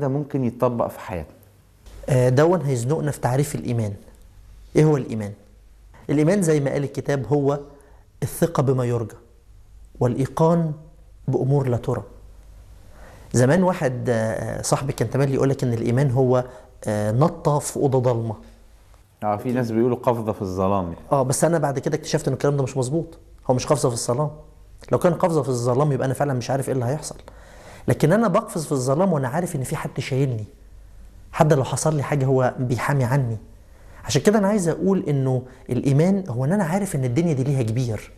ده ممكن يتطبق في حياتنا آه، دون هيزنقنا في تعريف الإيمان إيه هو الإيمان؟ الإيمان زي ما قال الكتاب هو الثقة بما يرجى والإيقان بأمور لا ترى زمان واحد آه، صاحبي كان تملي يقول لك إن الإيمان هو آه، نطة في أوضة ضلمة اه في ناس بيقولوا قفزه في الظلام يعني. اه بس انا بعد كده اكتشفت ان الكلام ده مش مظبوط هو مش قفزه في الظلام لو كان قفزه في الظلام يبقى انا فعلا مش عارف ايه اللي هيحصل لكن انا بقفز في الظلام وانا عارف ان في حد شايلني حد لو حصل لي حاجه هو بيحامي عني عشان كده انا عايز اقول انه الايمان هو ان انا عارف ان الدنيا دي ليها كبير